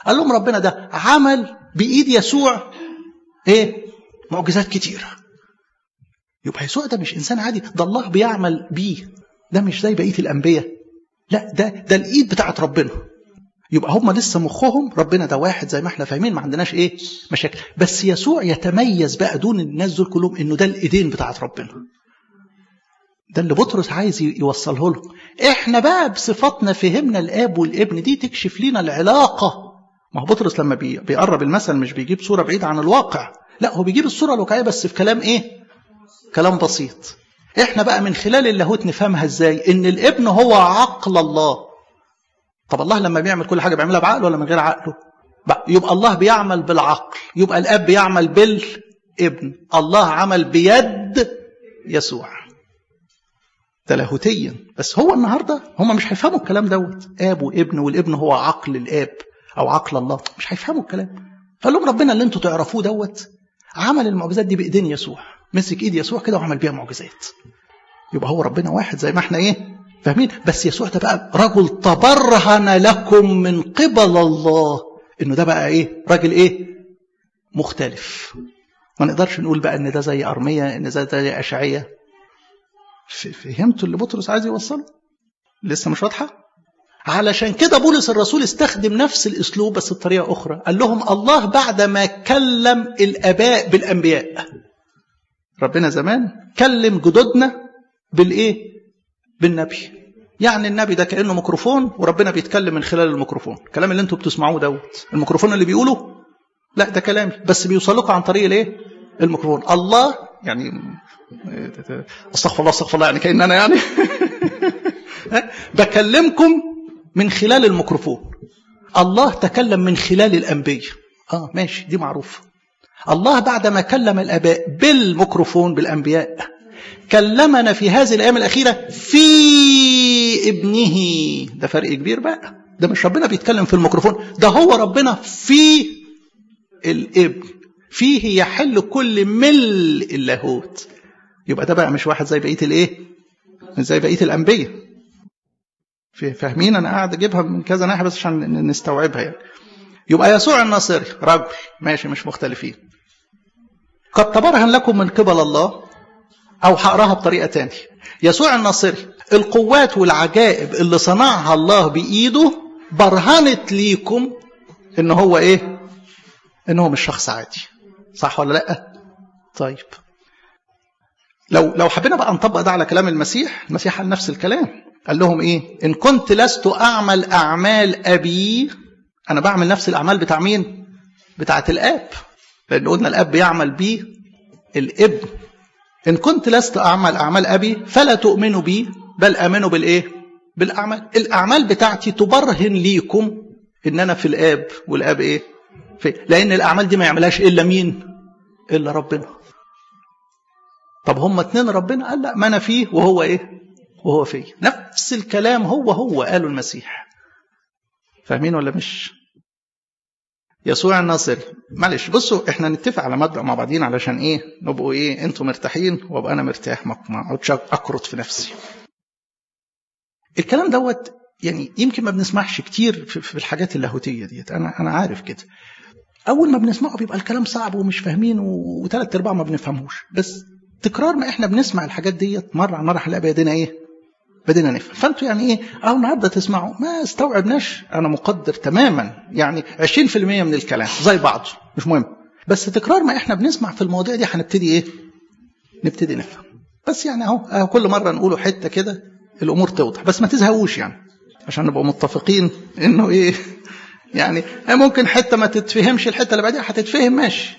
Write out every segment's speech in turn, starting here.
قال لهم ربنا ده عمل بايد يسوع ايه معجزات كتيره يبقى يسوع ده مش انسان عادي ده الله بيعمل بيه ده مش زي بقيه الانبياء لا ده ده الايد بتاعت ربنا يبقى هم لسه مخهم ربنا ده واحد زي ما احنا فاهمين ما عندناش ايه مشاكل بس يسوع يتميز بقى دون الناس دول كلهم انه ده الايدين بتاعت ربنا ده اللي بطرس عايز يوصله له احنا بقى بصفاتنا فهمنا الاب والابن دي تكشف لنا العلاقه ما هو بطرس لما بي بيقرب المثل مش بيجيب صوره بعيده عن الواقع لا هو بيجيب الصوره الواقعيه بس في كلام ايه كلام بسيط احنا بقى من خلال اللاهوت نفهمها ازاي ان الابن هو عقل الله طب الله لما بيعمل كل حاجه بيعملها بعقله ولا من غير عقله يبقى الله بيعمل بالعقل يبقى الاب بيعمل بالابن الله عمل بيد يسوع ده لاهوتيا بس هو النهارده هم مش هيفهموا الكلام دوت اب وابن والابن هو عقل الاب او عقل الله مش هيفهموا الكلام فقال لهم ربنا اللي انتوا تعرفوه دوت عمل المعجزات دي بايدين يسوع مسك ايد يسوع كده وعمل بيها معجزات يبقى هو ربنا واحد زي ما احنا ايه فاهمين بس يسوع ده بقى رجل تبرهن لكم من قبل الله انه ده بقى ايه راجل ايه مختلف ما نقدرش نقول بقى ان ده زي ارميه ان ده زي اشعيه فهمتوا اللي بطرس عايز يوصله لسه مش واضحه علشان كده بولس الرسول استخدم نفس الاسلوب بس بطريقه اخرى قال لهم الله بعد ما كلم الاباء بالانبياء ربنا زمان كلم جدودنا بالايه بالنبي يعني النبي ده كانه ميكروفون وربنا بيتكلم من خلال الميكروفون الكلام اللي انتوا بتسمعوه دوت الميكروفون اللي بيقوله لا ده كلامي بس بيوصل لكم عن طريق الايه الميكروفون الله يعني استغفر الله استغفر الله يعني كان انا يعني بكلمكم من خلال الميكروفون الله تكلم من خلال الانبياء اه ماشي دي معروفه الله بعدما كلم الاباء بالميكروفون بالانبياء كلمنا في هذه الايام الاخيره في ابنه ده فرق كبير بقى ده مش ربنا بيتكلم في الميكروفون ده هو ربنا في الابن فيه يحل كل ملء اللاهوت يبقى ده بقى مش واحد زي بقيه الايه مش زي بقيه الانبياء فاهمين انا قاعد اجيبها من كذا ناحيه بس عشان نستوعبها يعني يبقى يسوع الناصري رجل ماشي مش مختلفين قد تبرهن لكم من قبل الله او هقراها بطريقه تانية يسوع الناصري القوات والعجائب اللي صنعها الله بايده برهنت ليكم ان هو ايه ان هو مش شخص عادي صح ولا لا طيب لو لو حبينا بقى نطبق ده على كلام المسيح المسيح قال نفس الكلام قال لهم ايه ان كنت لست اعمل اعمال ابي انا بعمل نفس الاعمال بتاع مين بتاعه الاب لان قلنا الاب يعمل بيه الابن ان كنت لست اعمل اعمال ابي فلا تؤمنوا بي بل امنوا بالايه بالاعمال الاعمال بتاعتي تبرهن ليكم ان انا في الاب والاب ايه في لان الاعمال دي ما يعملهاش الا مين الا ربنا طب هم اتنين ربنا قال لا ما انا فيه وهو ايه وهو فيه نفس الكلام هو هو قاله المسيح فاهمين ولا مش يسوع الناصري معلش بصوا احنا نتفق على مبدا مع بعضين علشان ايه نبقوا ايه انتوا مرتاحين وابقى انا مرتاح ما اقعدش اكرط في نفسي الكلام دوت يعني يمكن ما بنسمعش كتير في الحاجات اللاهوتيه ديت انا انا عارف كده اول ما بنسمعه بيبقى الكلام صعب ومش فاهمين وثلاث ارباع ما بنفهموش بس تكرار ما احنا بنسمع الحاجات ديت مره على مره هنلاقي بدينا ايه بدينا نفهم فانتوا يعني ايه اهو النهارده تسمعوا ما استوعبناش انا مقدر تماما يعني 20% من الكلام زي بعضه مش مهم بس تكرار ما احنا بنسمع في المواضيع دي هنبتدي ايه نبتدي نفهم بس يعني اهو, أهو كل مره نقوله حته كده الامور توضح بس ما تزهقوش يعني عشان نبقى متفقين انه ايه يعني ممكن حته ما تتفهمش الحته اللي بعدها هتتفهم ماشي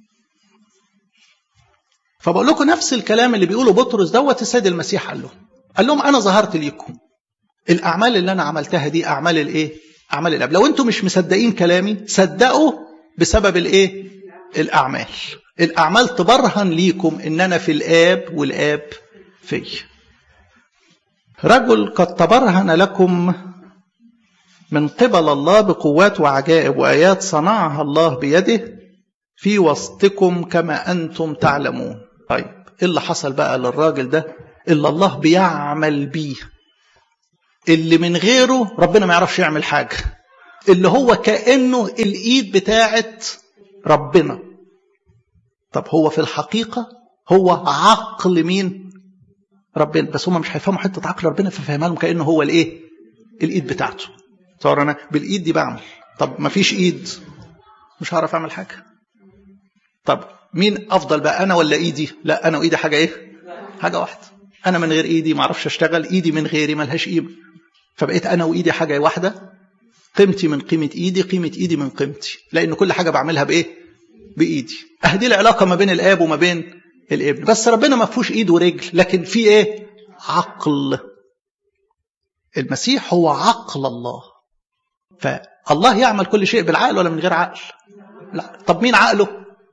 فبقول لكم نفس الكلام اللي بيقوله بطرس دوت السيد المسيح قال لهم قال لهم انا ظهرت ليكم الاعمال اللي انا عملتها دي اعمال الايه اعمال الاب لو انتم مش مصدقين كلامي صدقوا بسبب الايه الاعمال الاعمال تبرهن ليكم ان انا في الاب والاب في رجل قد تبرهن لكم من قبل الله بقوات وعجائب وايات صنعها الله بيده في وسطكم كما انتم تعلمون طيب ايه اللي حصل بقى للراجل ده اللي الله بيعمل بيه اللي من غيره ربنا ما يعرفش يعمل حاجه اللي هو كانه الايد بتاعت ربنا طب هو في الحقيقه هو عقل مين ربنا بس هم مش هيفهموا حته عقل ربنا ففهمها لهم كانه هو الايه الايد بتاعته صار انا بالايد دي بعمل طب ما فيش ايد مش هعرف اعمل حاجه طب مين افضل بقى انا ولا ايدي لا انا وايدي حاجه ايه حاجه واحده انا من غير ايدي ما اعرفش اشتغل ايدي من غيري ملهاش قيمه فبقيت انا وايدي حاجه واحده قيمتي من قيمه ايدي قيمه ايدي من قيمتي لان كل حاجه بعملها بايه بايدي اهدي العلاقه ما بين الاب وما بين الابن بس ربنا ما فيهوش ايد ورجل لكن في ايه عقل المسيح هو عقل الله فالله يعمل كل شيء بالعقل ولا من غير عقل لا طب مين عقله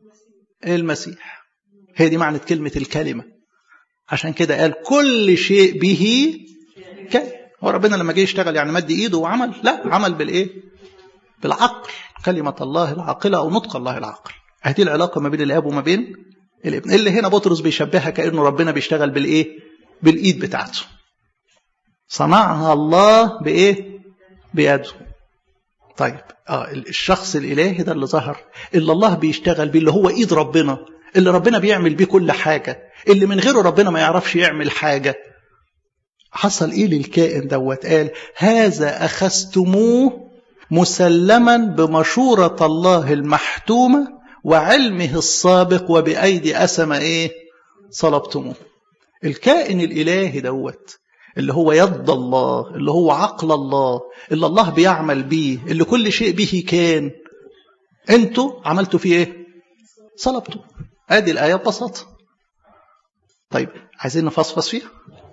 المسيح هي دي معنى كلمة الكلمة عشان كده قال كل شيء به كان هو ربنا لما جه يشتغل يعني مد ايده وعمل لا عمل بالايه بالعقل كلمة الله العاقلة او نطق الله العاقل هذه العلاقة ما بين الاب وما بين الابن اللي هنا بطرس بيشبهها كأنه ربنا بيشتغل بالايه بالايد بتاعته صنعها الله بايه بيده طيب اه الشخص الالهي ده اللي ظهر اللي الله بيشتغل بيه اللي هو ايد ربنا اللي ربنا بيعمل بيه كل حاجه اللي من غيره ربنا ما يعرفش يعمل حاجه حصل ايه للكائن دوت قال هذا اخذتموه مسلما بمشوره الله المحتومه وعلمه السابق وبايدي اسمى ايه صلبتموه الكائن الالهي دوت اللي هو يد الله اللي هو عقل الله اللي الله بيعمل بيه اللي كل شيء به كان انتوا عملتوا فيه ايه صلبتوا ادي الايه ببساطه طيب عايزين نفصفص فيها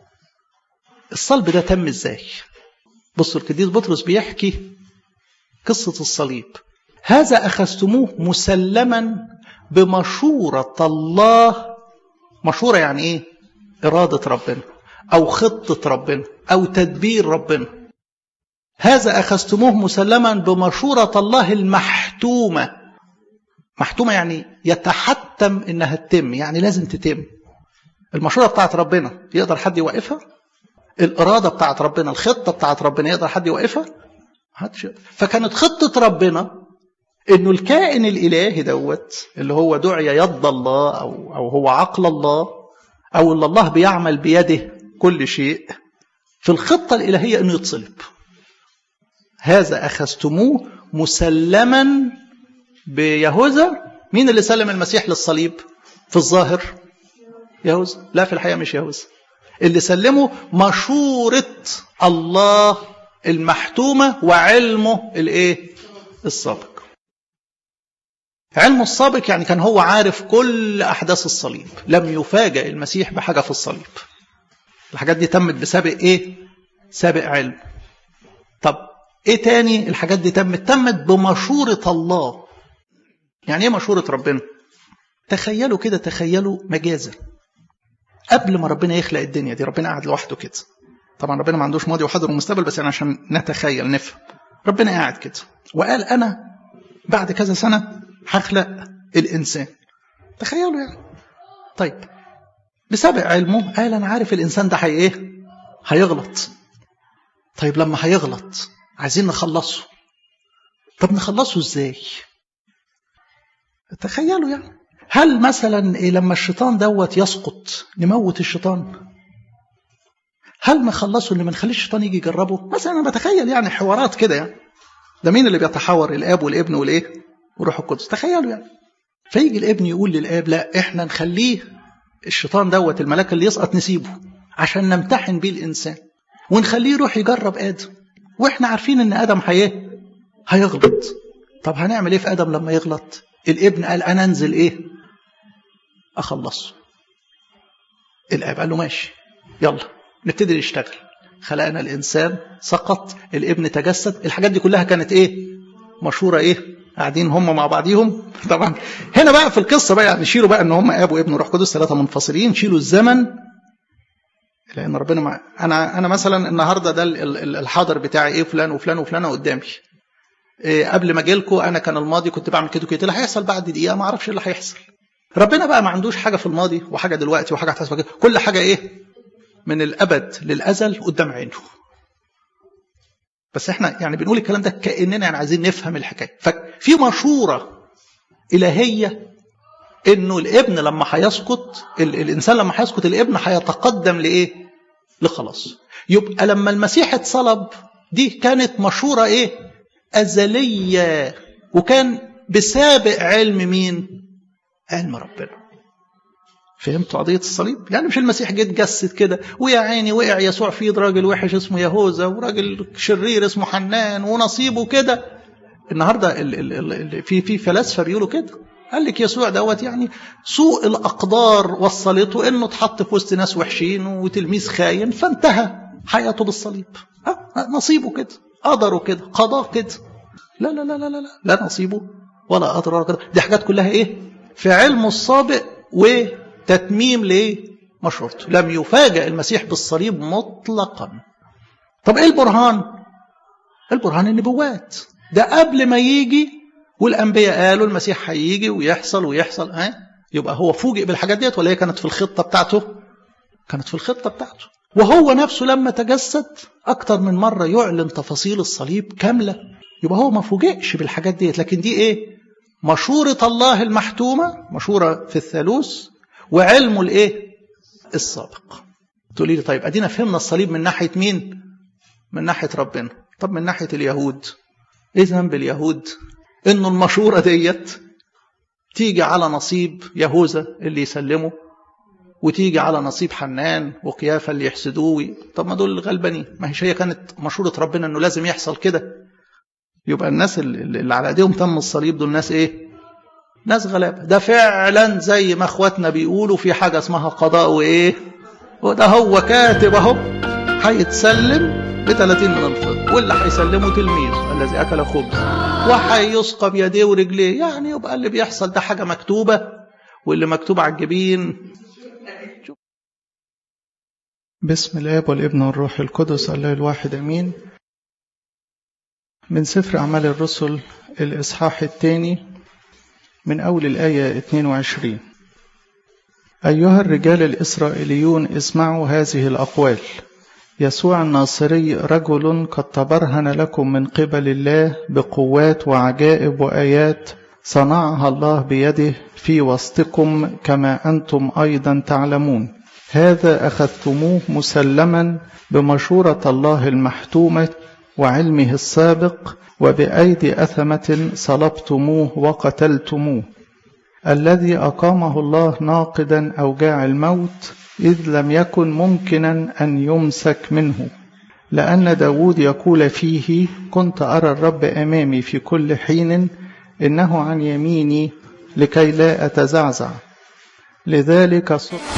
الصلب ده تم ازاي بصوا القديس بطرس بيحكي قصه الصليب هذا اخذتموه مسلما بمشوره الله مشوره يعني ايه اراده ربنا أو خطة ربنا أو تدبير ربنا هذا أخذتموه مسلما بمشورة الله المحتومة محتومة يعني يتحتم إنها تتم يعني لازم تتم المشورة بتاعت ربنا يقدر حد يوقفها الإرادة بتاعت ربنا الخطة بتاعت ربنا يقدر حد يوقفها محدش فكانت خطة ربنا إنه الكائن الإلهي دوت اللي هو دعي يد الله أو أو هو عقل الله أو اللي الله بيعمل بيده كل شيء في الخطة الإلهية أنه يتصلب هذا أخذتموه مسلما بيهوذا مين اللي سلم المسيح للصليب في الظاهر يهوذا لا في الحقيقة مش يهوذا اللي سلمه مشورة الله المحتومة وعلمه الايه السابق علمه السابق يعني كان هو عارف كل أحداث الصليب لم يفاجئ المسيح بحاجة في الصليب الحاجات دي تمت بسابق ايه سابق علم طب ايه تاني الحاجات دي تمت تمت بمشورة الله يعني ايه مشورة ربنا تخيلوا كده تخيلوا مجازا قبل ما ربنا يخلق الدنيا دي ربنا قاعد لوحده كده طبعا ربنا ما عندوش ماضي وحاضر ومستقبل بس يعني عشان نتخيل نفهم ربنا قاعد كده وقال انا بعد كذا سنة هخلق الانسان تخيلوا يعني طيب بسبب علمه قال انا عارف الانسان ده هي ايه هيغلط طيب لما هيغلط عايزين نخلصه طب نخلصه ازاي تخيلوا يعني هل مثلا إيه لما الشيطان دوت يسقط نموت الشيطان هل نخلصه ان ما نخليش الشيطان يجي يجربه مثلا انا بتخيل يعني حوارات كده يعني ده مين اللي بيتحاور الاب والابن والايه وروح القدس تخيلوا يعني فيجي الابن يقول للاب لا احنا نخليه الشيطان دوت الملاك اللي يسقط نسيبه عشان نمتحن بيه الانسان ونخليه يروح يجرب ادم واحنا عارفين ان ادم هي هيغلط طب هنعمل ايه في ادم لما يغلط الابن قال انا انزل ايه اخلصه الاب قال له ماشي يلا نبتدي نشتغل خلقنا الانسان سقط الابن تجسد الحاجات دي كلها كانت ايه مشهوره ايه قاعدين هم مع بعضيهم طبعا هنا بقى في القصه بقى يعني شيلوا بقى ان هم اب وابن وروح قدس ثلاثه منفصلين شيلوا الزمن لان ربنا مع انا انا مثلا النهارده ده الحاضر بتاعي ايه فلان وفلان وفلانه قدامي إيه قبل ما اجي لكم انا كان الماضي كنت بعمل كده كده اللي هيحصل بعد دقيقه ما اعرفش اللي هيحصل ربنا بقى ما عندوش حاجه في الماضي وحاجه دلوقتي وحاجه هتحصل كده كل حاجه ايه من الابد للازل قدام عينه بس احنا يعني بنقول الكلام ده كاننا يعني عايزين نفهم الحكايه ففي مشوره الهيه انه الابن لما هيسقط الانسان لما هيسقط الابن هيتقدم لايه لخلاص يبقى لما المسيح اتصلب دي كانت مشوره ايه ازليه وكان بسابق علم مين علم ربنا فهمتوا قضية الصليب؟ يعني مش المسيح جه اتجسد كده ويا عيني وقع يسوع في ايد راجل وحش اسمه يهوذا وراجل شرير اسمه حنان ونصيبه كده النهارده ال ال ال في في فلاسفه بيقولوا كده قال لك يسوع دوت يعني سوء الاقدار وصلته انه اتحط في وسط ناس وحشين وتلميذ خاين فانتهى حياته بالصليب أه نصيبه كده قدره كده قضاه كده لا لا لا لا لا لا نصيبه ولا قدر ولا قدر دي حاجات كلها ايه في علمه السابق وتتميم لمشورته لم يفاجأ المسيح بالصليب مطلقا طب ايه البرهان البرهان النبوات ده قبل ما يجي والانبياء قالوا المسيح هيجي ويحصل ويحصل ها يبقى هو فوجئ بالحاجات ديت ولا هي كانت في الخطه بتاعته كانت في الخطه بتاعته وهو نفسه لما تجسد اكتر من مره يعلن تفاصيل الصليب كامله يبقى هو ما فوجئش بالحاجات ديت لكن دي ايه مشورة الله المحتومة مشورة في الثالوث وعلمه الايه السابق تقولي لي طيب ادينا فهمنا الصليب من ناحية مين من ناحية ربنا طب من ناحية اليهود ايه ذنب اليهود انه المشورة ديت تيجي على نصيب يهوذا اللي يسلمه وتيجي على نصيب حنان وقيافة اللي يحسدوه طب ما دول غلبانين ما هيش هي كانت مشورة ربنا انه لازم يحصل كده يبقى الناس اللي على ايديهم تم الصليب دول ناس ايه ناس غلابه ده فعلا زي ما اخواتنا بيقولوا في حاجه اسمها قضاء وايه وده هو كاتب اهو هيتسلم ب 30 من الفضه واللي هيسلمه تلميذ الذي اكل خبز وهيسقى بيديه ورجليه يعني يبقى اللي بيحصل ده حاجه مكتوبه واللي مكتوب على الجبين بسم الاب والابن والروح القدس الله الواحد امين من سفر أعمال الرسل الإصحاح الثاني من أول الآية 22 أيها الرجال الإسرائيليون اسمعوا هذه الأقوال يسوع الناصري رجل قد تبرهن لكم من قبل الله بقوات وعجائب وآيات صنعها الله بيده في وسطكم كما أنتم أيضا تعلمون هذا أخذتموه مسلما بمشورة الله المحتومة وعلمه السابق وبأيدي أثمة صلبتموه وقتلتموه الذي أقامه الله ناقدا أوجاع الموت إذ لم يكن ممكنا أن يمسك منه لأن داود يقول فيه كنت أرى الرب أمامي في كل حين إنه عن يميني لكي لا أتزعزع لذلك صرت